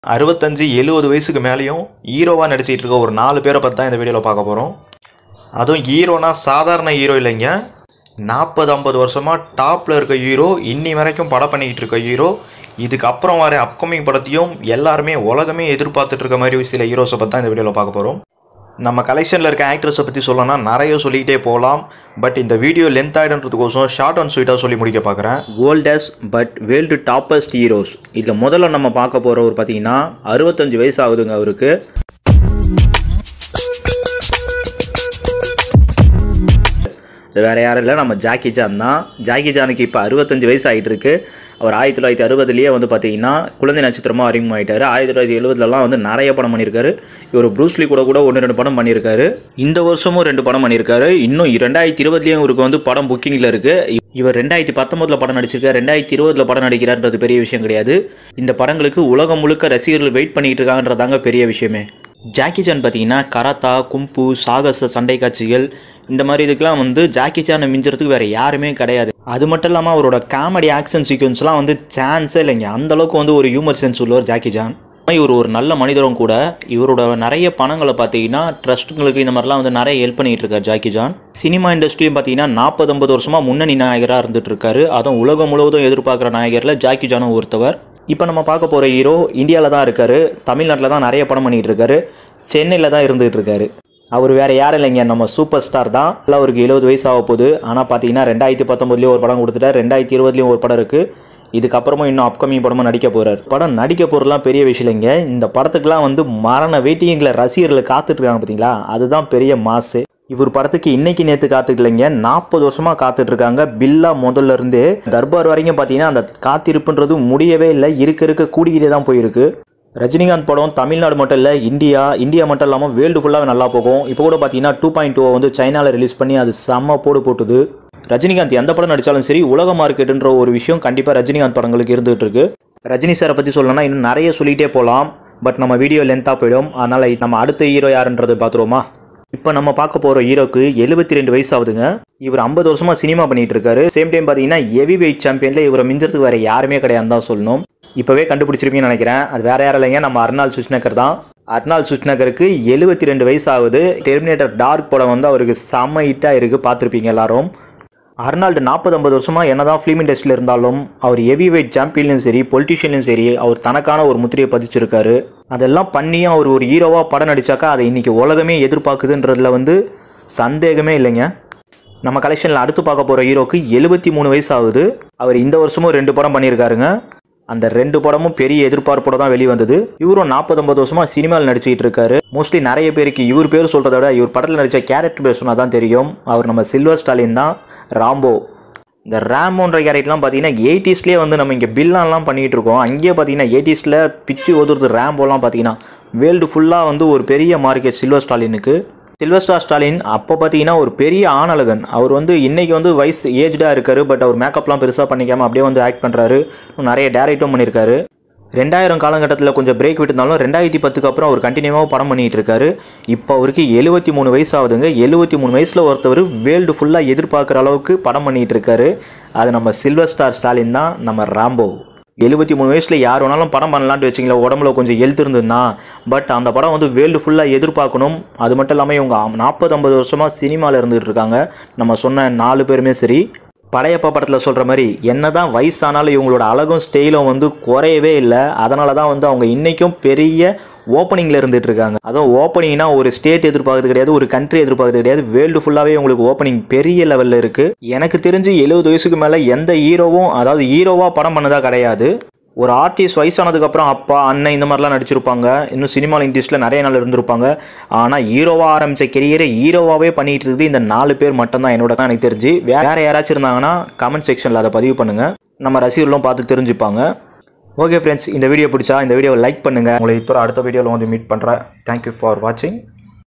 அறுபத்தஞ்சு எழுபது வயசுக்கு மேலேயும் ஹீரோவாக நடிச்சிட்டு இருக்க ஒரு நாலு பேரை பற்றி தான் இந்த வீடியோவில் பார்க்க போகிறோம் அதுவும் ஹீரோனா சாதாரண ஹீரோ இல்லைங்க நாற்பது ஐம்பது வருஷமாக டாப்பில் இருக்க ஹீரோ இன்னி வரைக்கும் படம் பண்ணிக்கிட்டு இருக்க ஹீரோ இதுக்கப்புறம் வர அப்கமிங் படத்தையும் எல்லாருமே உலகமே எதிர்பார்த்துட்டு இருக்க மாதிரி சில ஹீரோஸை பற்றி தான் இந்த வீடியோவில் பார்க்க போகிறோம் நம்ம கலெக்ஷனில் இருக்க ஆக்ட்ரஸை பற்றி சொல்லணும்னா நிறைய சொல்லிக்கிட்டே போகலாம் பட் இந்த வீடியோ லென்த் ஆகிடுன்றதுக்கோசம் ஷார்ட் அண்ட் ஸ்வீட்டாக சொல்லி முடிக்க பார்க்குறேன் வேர்ல்டஸ் பட் வேர்ல்டு டாப்பஸ்ட் ஹீரோஸ் இதில் முதல்ல நம்ம பார்க்க போகிறவர் பார்த்தீங்கன்னா அறுபத்தஞ்சு வயசு ஆகுதுங்க அவருக்கு இது வேறு யாரும் இல்லை நம்ம ஜாக்கி ஜான் தான் ஜாக்கி ஜானுக்கு இப்போ அறுபத்தஞ்சு வயசு ஆகிட்டு இருக்கு அவர் ஆயிரத்தி தொள்ளாயிரத்தி அறுபதுலேயே வந்து பார்த்தீங்கன்னா குழந்தை நட்சத்திரமாக அறிமுகமாயிட்டாரு ஆயிரத்தி தொள்ளாயிரத்தி எழுபதுலலாம் வந்து நிறைய படம் பண்ணியிருக்காரு இவர் ப்ரூஸ்லி கூட கூட ஒன்று ரெண்டு படம் பண்ணியிருக்காரு இந்த வருஷமும் ரெண்டு படம் பண்ணியிருக்காரு இன்னும் ரெண்டாயிரத்தி இருபதுலேயும் இவருக்கு வந்து படம் புக்கிங்கில் இருக்குது இவர் ரெண்டாயிரத்தி பத்தொம்பதில் படம் நடிச்சிருக்காரு ரெண்டாயிரத்தி இருபதில் படம் நடிக்கிறார்ன்றது பெரிய விஷயம் கிடையாது இந்த படங்களுக்கு உலகம் முழுக்க ரசிகர்கள் வெயிட் பண்ணிட்டு இருக்காங்கன்றதாங்க பெரிய விஷயமே ஜாக்கி சான் பார்த்தீங்கன்னா கராத்தா கும்பு சாகச சண்டை காட்சிகள் இந்த மாதிரி இதுக்கெல்லாம் வந்து ஜாக்கி சானை மிஞ்சுறதுக்கு வேறு யாருமே கிடையாது அது மட்டும் இல்லாமல் அவரோட காமெடி ஆக்ஷன் சீக்வன்ஸ்லாம் வந்து சான்ஸே இல்லைங்க அந்த அளவுக்கு வந்து ஒரு ஹியூமர் சென்ஸ் உள்ளவர் ஜாக்கி ஜான் இவர் ஒரு நல்ல மனிதரும் கூட இவரோட நிறைய பணங்களை பார்த்தீங்கன்னா ட்ரஸ்ட்டுங்களுக்கு இந்த மாதிரிலாம் வந்து நிறைய ஹெல்ப் பண்ணிட்டு இருக்காரு ஜாக்கி ஜான் சினிமா இண்டஸ்ட்ரியும் பார்த்தீங்கன்னா நாற்பது ஐம்பது வருஷமாக முன்னணி நாயகராக இருந்துட்டு இருக்காரு அதுவும் உலகம் முழுவதும் எதிர்பார்க்குற நாயகரில் ஜாக்கி ஜானும் ஒருத்தவர் இப்போ நம்ம பார்க்க போகிற ஹீரோ இந்தியாவில் தான் இருக்காரு தமிழ்நாட்டில் தான் நிறைய படம் பண்ணிகிட்டு இருக்காரு சென்னையில் தான் இருந்துகிட்டு இருக்காரு அவர் வேறு யாரும் இல்லைங்க நம்ம சூப்பர் ஸ்டார் தான் இல்லை அவருக்கு எழுபது வயசு ஆக போகுது ஆனால் பார்த்தீங்கன்னா ரெண்டாயிரத்தி பத்தொம்பதுலேயும் ஒரு படம் கொடுத்துட்டார் ரெண்டாயிரத்தி இருபதுலேயும் ஒரு படம் இருக்குது இதுக்கப்புறமும் இன்னும் அப்கமிங் படமும் நடிக்க போகிறார் படம் நடிக்க போகிறதுலாம் பெரிய விஷயம் இல்லைங்க இந்த படத்துக்குலாம் வந்து மரண வெயிட்டிங்கில் ரசிகர்களை காத்துட்டு இருக்காங்க பார்த்தீங்களா அதுதான் பெரிய மாசு இவர் படத்துக்கு இன்னைக்கு நேற்று காத்துக்கலைங்க நாற்பது வருஷமாக காத்துட்டு இருக்காங்க பில்லா முதல்ல இருந்தே தர்பார் வரைக்கும் பார்த்தீங்கன்னா அந்த காத்திருப்புன்றது முடியவே இல்லை இருக்க இருக்க கூடிக்கிட்டே தான் போயிருக்கு ரஜினிகாந்த் படம் தமிழ்நாடு மட்டும் இல்லை இந்தியா இந்தியா மட்டும் இல்லாமல் வேர்ல்டு ஃபுல்லாகவே நல்லா போகும் இப்போ கூட பார்த்தீங்கன்னா டூ பாயிண்ட் டூ வந்து சைனாவில் ரிலீஸ் பண்ணி அது செம்ம போடு போட்டுது ரஜினிகாந்த் எந்த படம் நடித்தாலும் சரி உலக மார்க்கெட்டுன்ற ஒரு விஷயம் கண்டிப்பாக ரஜினிகாந்த் படங்களுக்கு இருந்துகிட்டு இருக்கு ரஜினி சாரை பற்றி சொல்லணும்னா இன்னும் நிறைய சொல்லிகிட்டே போகலாம் பட் நம்ம வீடியோ லென்த்தாக போயிடும் அதனால் நம்ம அடுத்த ஹீரோ யாருன்றது பார்த்துருவோமா இப்போ நம்ம பார்க்க போகிற ஹீரோக்கு எழுபத்தி ரெண்டு வயசு ஆகுதுங்க இவர் ஐம்பது வருஷமாக சினிமா பண்ணிட்டு இருக்காரு சேம் டைம் பார்த்தீங்கன்னா ஹெவி வெயிட் சாம்பியனில் இவரை மிஞ்சறதுக்கு வேறு யாருமே கிடையாது தான் சொல்லணும் இப்போவே கண்டுபிடிச்சிருப்பீங்கன்னு நினைக்கிறேன் அது வேற யாரும் இல்லைங்க நம்ம அர்னால் சுஷ்னக்கர் தான் அர்னால் சுஷ்னக்கருக்கு எழுபத்தி ரெண்டு வயசு ஆகுது டெர்மினேட்டர் டார்க் படம் வந்து அவருக்கு செம்ம ஹிட்டாக இருக்குது பார்த்துருப்பீங்க எல்லாரும் அர்னால்டு நாற்பது ஐம்பது வருஷமாக என்ன தான் ஃபிலிம் இண்டஸ்ட்ரியில் இருந்தாலும் அவர் ஹெவி வெயிட் சாம்பியன்லையும் சரி பொலிட்டிஷியன்லையும் சரி அவர் தனக்கான ஒரு முத்திரையை பதிச்சிருக்காரு அதெல்லாம் பண்ணியும் அவர் ஒரு ஹீரோவாக படம் நடித்தாக்கா அதை இன்றைக்கி உலகமே எதிர்பார்க்குதுன்றதுல வந்து சந்தேகமே இல்லைங்க நம்ம கலெக்ஷனில் அடுத்து பார்க்க போகிற ஹீரோக்கு எழுபத்தி மூணு வயசு ஆகுது அவர் இந்த வருஷமும் ரெண்டு படம் பண்ணியிருக்காருங்க அந்த ரெண்டு படமும் பெரிய எதிர்பார்ப்போட தான் வெளிவந்தது இவரும் நாற்பத்தொம்பது வருஷமா சினிமாவில் நடிச்சிட்டு இருக்காரு மோஸ்ட்லி நிறைய பேருக்கு இவர் பேர் சொல்கிறத விட இவர் படத்தில் நடித்த கேரக்டர் பேர் சொன்னால் தான் தெரியும் அவர் நம்ம சில்வர் ஸ்டாலின் தான் ராம்போ இந்த ரேமோன்ற கேரக்டர்லாம் பார்த்தீங்கன்னா எயிட்டிஸ்லேயே வந்து நம்ம இங்கே பில்லான்லாம் பண்ணிகிட்டு இருக்கோம் அங்கேயே பார்த்தீங்கன்னா எயிட்டிஸில் பிச்சு ஒதுறது ரேம்போலாம் பார்த்தீங்கன்னா வேர்ல்டு ஃபுல்லாக வந்து ஒரு பெரிய மார்க்கெட் சில்வர் ஸ்டாலினுக்கு சில்வர் ஸ்டார் ஸ்டாலின் அப்போ பார்த்தீங்கன்னா ஒரு பெரிய ஆணழகன் அவர் வந்து இன்னைக்கு வந்து வயசு ஏஜ்டாக இருக்காரு பட் அவர் மேக்கப்லாம் பெருசாக பண்ணிக்காமல் அப்படியே வந்து ஆக்ட் பண்ணுறாரு நிறைய டேரக்டும் பண்ணியிருக்காரு ரெண்டாயிரம் காலகட்டத்தில் கொஞ்சம் பிரேக் விட்டுருந்தாலும் ரெண்டாயிரத்தி பத்துக்கு அப்புறம் அவர் கண்டினியூவாக படம் பண்ணிகிட்டு இருக்காரு இப்போ அவருக்கு எழுபத்தி மூணு வயசு ஆகுதுங்க எழுபத்தி மூணு வயசில் ஒருத்தவர் வேர்ல்டு ஃபுல்லாக எதிர்பார்க்குற அளவுக்கு படம் பண்ணிகிட்டு இருக்காரு அது நம்ம சில்வர் ஸ்டார் ஸ்டாலின் தான் நம்ம ராம்போ எழுபத்தி மூணு வயசில் யார் வேணாலும் படம் பண்ணலான்ட்டு வச்சிங்களா உடம்புல கொஞ்சம் ஹெல்த் இருந்ததுன்னா பட் அந்த படம் வந்து வேர்ல்டு ஃபுல்லாக எதிர்பார்க்கணும் அது மட்டும் இல்லாமல் இவங்க நாற்பது ஐம்பது வருஷமாக சினிமாவில் இருந்துகிட்டு இருக்காங்க நம்ம சொன்ன நாலு பேருமே சரி படையப்பா படத்தில் சொல்கிற மாதிரி என்ன தான் வயசானாலும் இவங்களோட அழகும் ஸ்டைலும் வந்து குறையவே இல்லை அதனால தான் வந்து அவங்க இன்றைக்கும் பெரிய ஓப்பனிங்கில் இருந்துட்டு இருக்காங்க அதுவும் ஓப்பனிங்னா ஒரு ஸ்டேட் எதிர்பார்க்கறது கிடையாது ஒரு கண்ட்ரி எதிர்பார்க்கறது கிடையாது வேர்ல்டு ஃபுல்லாகவே உங்களுக்கு ஓப்பனிங் பெரிய லெவலில் இருக்குது எனக்கு தெரிஞ்சு எழுபது வயசுக்கு மேலே எந்த ஹீரோவும் அதாவது ஹீரோவாக படம் பண்ணதா கிடையாது ஒரு ஆர்டிஸ்ட் வயசானதுக்கப்புறம் அப்பா அண்ணன் இந்த மாதிரிலாம் நடிச்சிருப்பாங்க இன்னும் சினிமா இண்டஸ்ட்ரியில் நிறைய நாள் இருந்திருப்பாங்க ஆனால் ஹீரோவாக ஆரம்பித்த கெரியரை ஹீரோவாகவே பண்ணிகிட்டு இருக்குது இந்த நாலு பேர் மட்டும்தான் என்னோட தான் எனக்கு தெரிஞ்சு வேற யாராச்சும் இருந்தாங்கன்னா கமெண்ட் செக்ஷனில் அதை பதிவு பண்ணுங்கள் நம்ம ரசிகர்களும் பார்த்து தெரிஞ்சுப்பாங்க ஓகே ஃப்ரெண்ட்ஸ் இந்த வீடியோ பிடிச்சா இந்த வீடியோவை லைக் பண்ணுங்கள் உங்களை இப்போ அடுத்த வீடியோவில் வந்து மீட் பண்ணுறேன் தேங்க்யூ ஃபார் வாட்சிங்